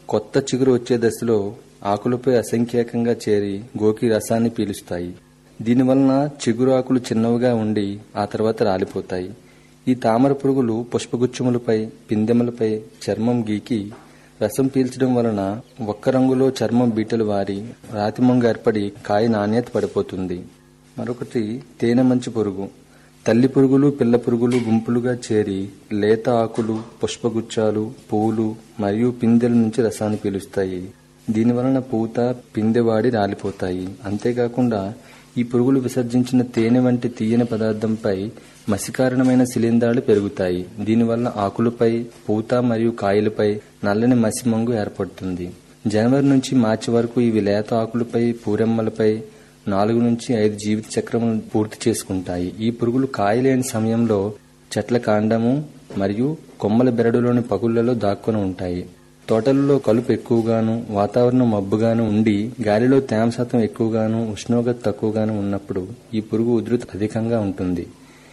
కొత్త చిగురు వచ్చే దశలో ఆకులపై అసంఖ్యాకంగా చేరి గోకి రసాన్ని పీలుస్తాయి దీనివలన చిగురు ఆకులు చిన్నవిగా ఉండి ఆ తర్వాత రాలిపోతాయి ఈ తామర పురుగులు పుష్పగుచ్చములపై పిందెములపై చర్మం గీకి రసం పీల్చడం వలన ఒక్క రంగులో చర్మం బీటలు వారి రాతిమంగు ఏర్పడి కాయ నాణ్యత పడిపోతుంది మరొకటి తేనె మంచి పురుగు తల్లి పురుగులు పిల్ల పురుగులు గుంపులుగా చేరి లేత ఆకులు పుష్పగుచ్చాలు పువ్వులు మరియు పిందెల నుంచి రసాన్ని పీలుస్తాయి దీనివలన పూత పిందెవాడి రాలిపోతాయి అంతేకాకుండా ఈ పురుగులు విసర్జించిన తేనె వంటి తీయని పదార్థంపై మసికారణమైన శిలీంధ్రాలు పెరుగుతాయి దీనివల్ల ఆకులపై పూత మరియు కాయలపై నల్లని మసి మంగు ఏర్పడుతుంది జనవరి నుంచి మార్చి వరకు ఇవి లేత ఆకులపై పూరెమ్మలపై నాలుగు నుంచి ఐదు జీవిత చక్రములు పూర్తి చేసుకుంటాయి ఈ పురుగులు కాయలేని సమయంలో చెట్ల కాండము మరియు కొమ్మల బెరడులోని పగుళ్లలో దాక్కుని ఉంటాయి తోటలలో కలుపు ఎక్కువగాను వాతావరణం మబ్బుగాను ఉండి గాలిలో తేమ శాతం ఎక్కువగాను ఉష్ణోగ్రత తక్కువగాను ఉన్నప్పుడు ఈ పురుగు ఉధృతి అధికంగా ఉంటుంది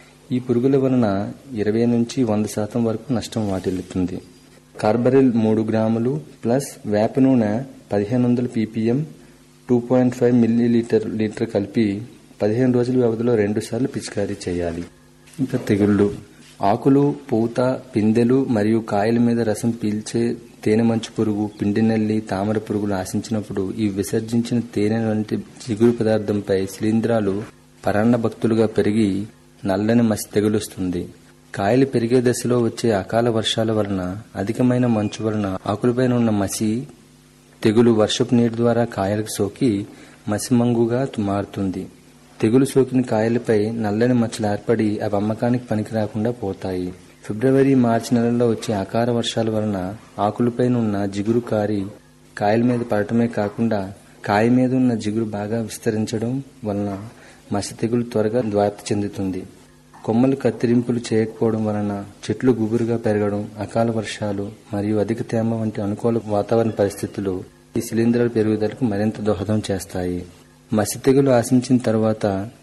ఈ పురుగుల వలన ఇరవై నుంచి వంద శాతం వరకు నష్టం వాటిల్లుతుంది కార్బరిల్ మూడు గ్రాములు ప్లస్ వేప నూనె పదిహేను వందల PPM two point five millilitre litre కలిపి పదిహేను రోజుల వ్యవధిలో రెండు సార్లు పిచికారీ చేయాలి ఇంకా తెగుళ్ళు ఆకులు పూత పిందెలు మరియు కాయల మీద రసం పీల్చే తేనె మంచు పురుగు పిండి నల్లి తామర పురుగులు ఆశించినప్పుడు ఈ విసర్జించిన తేనె వంటి జిగురు పదార్థంపై శిలీంధ్రాలు పరాన్న భక్తులుగా పెరిగి నల్లని మసి తెగులుస్తుంది కాయలు పెరిగే దశలో వచ్చే అకాల వర్షాల వలన అధికమైన మంచు వలన ఆకులపైన ఉన్న మసి తెగులు వర్షపు నీటి ద్వారా కాయలకు సోకి మసిమంగుగా మారుతుంది తెగులు సోకిన కాయలపై నల్లని మచ్చలు ఏర్పడి అవి అమ్మకానికి పనికి రాకుండా పోతాయి ఫిబ్రవరి మార్చి నెలల్లో వచ్చే అకార వర్షాల వలన ఆకులపైన ఉన్న జిగురు కారి కాయల మీద పడటమే కాకుండా కాయ మీద ఉన్న జిగురు బాగా విస్తరించడం వలన మసి తెగులు త్వరగా వ్యాప్తి చెందుతుంది కొమ్మలు కత్తిరింపులు చేయకపోవడం వలన చెట్లు గుబురుగా పెరగడం అకాల వర్షాలు మరియు అధిక తేమ వంటి అనుకూల వాతావరణ పరిస్థితులు ఈ శిలీంధ్రాల పెరుగుదలకు మరింత దోహదం చేస్తాయి మసి తెగులు ఆశించిన తర్వాత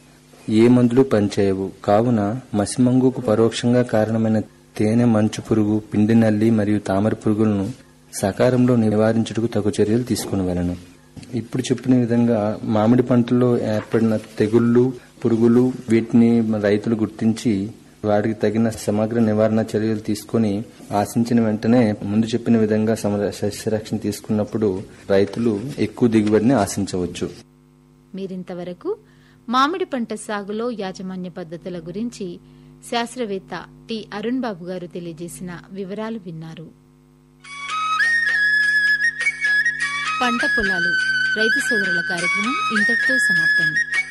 ఏ మందులు పనిచేయవు కావున మసిమంగుకు పరోక్షంగా కారణమైన తేనె మంచు పురుగు పిండి నల్లి మరియు తామర పురుగులను సకాలంలో నివారించుటకు తగు చర్యలు తీసుకుని ఇప్పుడు చెప్పిన విధంగా మామిడి పంటల్లో ఏర్పడిన తెగుళ్ళు పురుగులు వీటిని రైతులు గుర్తించి వాటికి తగిన సమగ్ర నివారణ చర్యలు తీసుకొని ఆశించిన వెంటనే ముందు చెప్పిన విధంగా సమర సస్యరక్షణ తీసుకున్నప్పుడు రైతులు ఎక్కువ దిగుబడిని ఆశించవచ్చు మీరింతవరకు మామిడి పంట సాగులో యాజమాన్య పద్ధతుల గురించి శాస్త్రవేత్త టి అరుణ్ బాబు గారు తెలియజేసిన వివరాలు విన్నారు పంట పొలాలు రైతు సోదరుల కార్యక్రమం ఇంతటితో సమాప్తం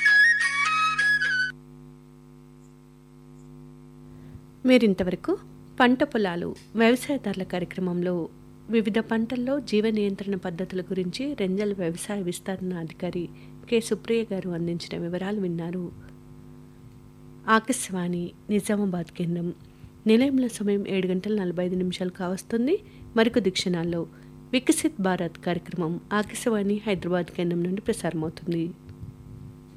మీరింతవరకు పంట పొలాలు వ్యవసాయదారుల కార్యక్రమంలో వివిధ పంటల్లో జీవ నియంత్రణ పద్ధతుల గురించి రెంజల్ వ్యవసాయ విస్తరణ అధికారి కె సుప్రియ గారు అందించిన వివరాలు విన్నారు ఆకాశవాణి నిజామాబాద్ కేంద్రం నిలయంలో సమయం ఏడు గంటల నలభై ఐదు నిమిషాలు కావస్తుంది మరికొద్ది క్షణాల్లో వికసిత్ భారత్ కార్యక్రమం ఆకాశవాణి హైదరాబాద్ కేంద్రం నుండి ప్రసారమవుతుంది